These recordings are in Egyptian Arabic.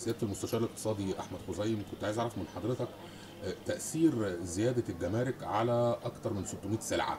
سياده المستشار الاقتصادي احمد خزيم كنت عايز اعرف من حضرتك آه، تاثير زياده الجمارك على اكثر من 600 سلعه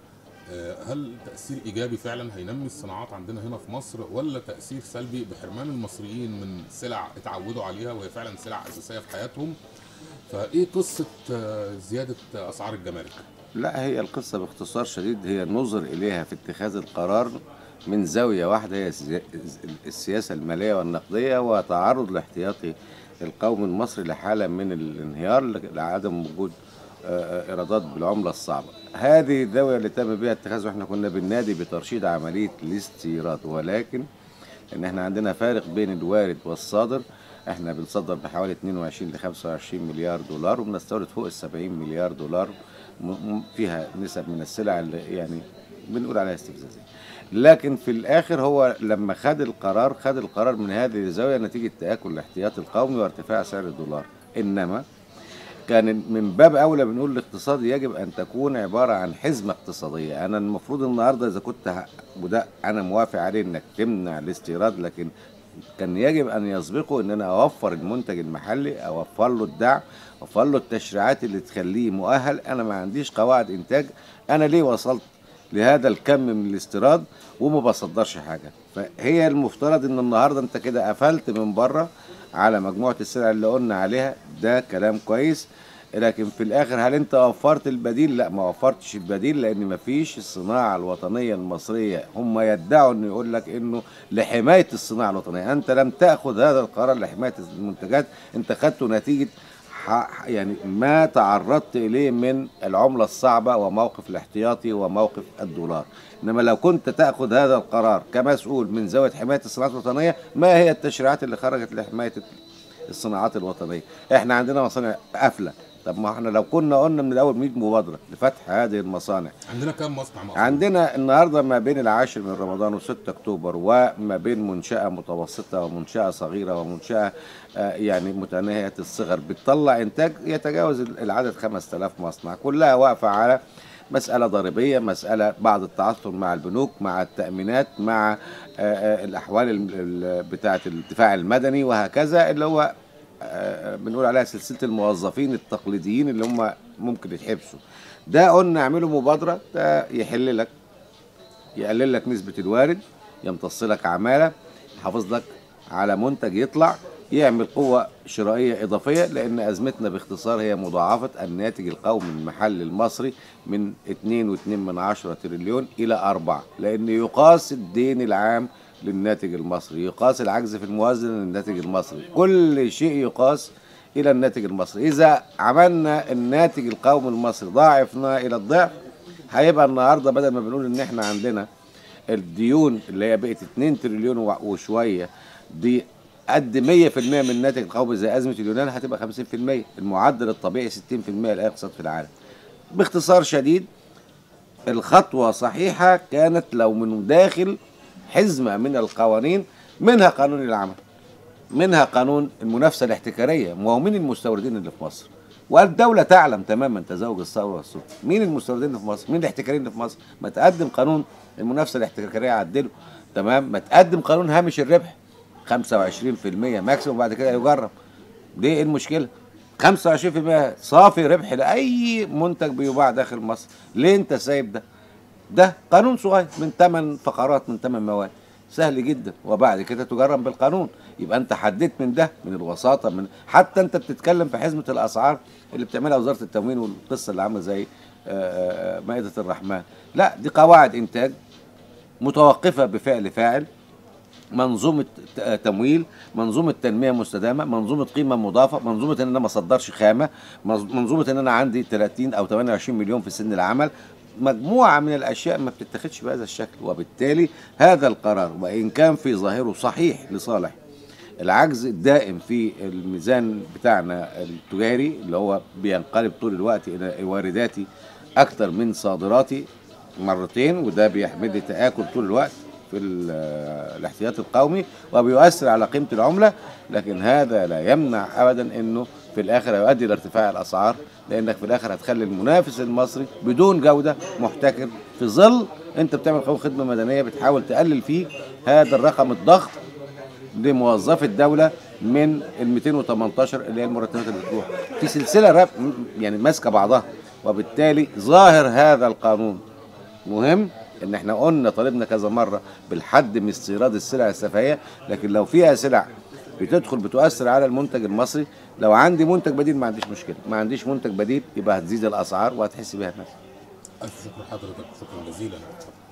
آه، هل تاثير ايجابي فعلا هينمي الصناعات عندنا هنا في مصر ولا تاثير سلبي بحرمان المصريين من سلع اتعودوا عليها وهي فعلا سلع اساسيه في حياتهم فايه قصه آه، زياده اسعار الجمارك لا هي القصة باختصار شديد هي نظر إليها في اتخاذ القرار من زاوية واحدة هي السيا- السياسة المالية والنقدية وتعرض الاحتياطي القومي المصري لحالة من الانهيار لعدم وجود آه، آه، إيرادات بالعملة الصعبة هذه الزاوية اللي تم بها اتخاذها احنا كنا بالنادي بترشيد عملية الاستيراد ولكن ان احنا عندنا فارق بين الوارد والصادر احنا بنصدر بحوالي 22 ل 25 مليار دولار وبنستورد فوق ال 70 مليار دولار م- م- فيها نسب من السلع اللي يعني بنقول عليها استفزازيه لكن في الاخر هو لما خد القرار خد القرار من هذه الزاويه نتيجه تاكل الاحتياطي القومي وارتفاع سعر الدولار انما كان من باب اولى بنقول الاقتصاد يجب ان تكون عباره عن حزمه اقتصاديه انا المفروض النهارده اذا كنت ه- وده انا موافق عليه انك تمنع الاستيراد لكن كان يجب ان يسبقه ان انا اوفر المنتج المحلي اوفر له الدعم اوفر له التشريعات اللي تخليه مؤهل انا ما عنديش قواعد انتاج انا ليه وصلت لهذا الكم من الاستيراد وما بصدرش حاجه فهي المفترض ان النهارده انت كده قفلت من بره على مجموعه السلع اللي قلنا عليها ده كلام كويس لكن في الاخر هل انت وفرت البديل لا ما وفرتش البديل لان ما فيش الصناعه الوطنيه المصريه هم يدعوا انه يقول لك انه لحمايه الصناعه الوطنيه انت لم تاخذ هذا القرار لحمايه المنتجات انت خدته نتيجه ح- يعني ما تعرضت اليه من العمله الصعبه وموقف الاحتياطي وموقف الدولار انما لو كنت تاخذ هذا القرار كمسؤول من زاويه حمايه الصناعات الوطنيه ما هي التشريعات اللي خرجت لحمايه الصناعات الوطنيه احنا عندنا مصانع قافله طب ما احنا لو كنا قلنا من الاول 100 مبادره لفتح هذه المصانع عندنا كام مصنع مصري؟ عندنا النهارده ما بين العاشر من رمضان و6 اكتوبر وما بين منشاه متوسطه ومنشاه صغيره ومنشاه آه، يعني متناهيه الصغر بتطلع انتاج يتجاوز العدد 5000 مصنع كلها واقفه على مسألة ضريبية مسألة بعض التعثر مع البنوك مع التأمينات مع آه، آه، الأحوال ال- ال- بتاعة الدفاع المدني وهكذا اللي هو آه، بنقول عليها سلسلة الموظفين التقليديين اللي هم ممكن يتحبسوا ده قلنا اعمله مبادرة ده يحل لك يقلل لك نسبة الوارد يمتص لك عمالة يحافظ لك على منتج يطلع يعمل قوة شرائية إضافية لأن أزمتنا باختصار هي مضاعفة الناتج القومي المحلي المصري من 2.2 من عشرة تريليون إلى 4 لأن يقاس الدين العام للناتج المصري يقاس العجز في الموازنة للناتج المصري كل شيء يقاس إلى الناتج المصري إذا عملنا الناتج القومي المصري ضاعفنا إلى الضعف هيبقى النهارده بدل ما بنقول ان احنا عندنا الديون اللي هي بقت 2 تريليون وع- وشويه دي قد 100% من الناتج القومي زي ازمه اليونان هتبقى 50% المعدل الطبيعي 60% الاقتصاد في العالم باختصار شديد الخطوه صحيحه كانت لو من داخل حزمه من القوانين منها قانون العمل منها قانون المنافسه الاحتكاريه ما هو مين المستوردين اللي في مصر والدوله تعلم تماما تزاوج الثوره والسلطه مين المستوردين اللي في مصر مين الاحتكاريين اللي في مصر ما تقدم قانون المنافسه الاحتكاريه عدله تمام ما تقدم قانون هامش الربح 25% ماكسيموم وبعد كده يجرب دي ايه المشكله 25% صافي ربح لاي منتج بيباع داخل مصر ليه انت سايب ده ده قانون صغير من 8 فقرات من 8 مواد سهل جدا وبعد كده تجرب بالقانون يبقى انت حددت من ده من الوساطه من حتى انت بتتكلم في حزمه الاسعار اللي بتعملها وزاره التموين والقصه اللي عامله زي آه، آه، مائده الرحمن لا دي قواعد انتاج متوقفه بفعل فاعل منظومه ت- تمويل منظومه تنميه مستدامه منظومه قيمه مضافه منظومه ان انا ما اصدرش خامه منظ- منظومه ان انا عندي 30 او 28 مليون في سن العمل مجموعه من الاشياء ما بتتخذش بهذا الشكل وبالتالي هذا القرار وان كان في ظاهره صحيح لصالح العجز الدائم في الميزان بتاعنا التجاري اللي هو بينقلب طول الوقت الى وارداتي اكتر من صادراتي مرتين وده بيحمل لي تآكل طول الوقت في ال- الاحتياط القومي وبيؤثر على قيمة العملة لكن هذا لا يمنع أبدا أنه في الآخر يؤدي إلى ارتفاع الأسعار لأنك في الآخر هتخلي المنافس المصري بدون جودة محتكر في ظل أنت بتعمل قانون خدمة مدنية بتحاول تقلل فيه هذا الرقم الضخم لموظفي الدوله من ال 218 اللي هي المرتبات اللي بتروح في سلسله رب يعني ماسكه بعضها وبالتالي ظاهر هذا القانون مهم ان احنا قلنا طالبنا كذا مره بالحد من استيراد السلع السفهيه لكن لو فيها سلع بتدخل بتؤثر على المنتج المصري لو عندي منتج بديل ما عنديش مشكله ما عنديش منتج بديل يبقى هتزيد الاسعار وهتحس بيها الناس الف شكر حضرتك شكرا جزيلا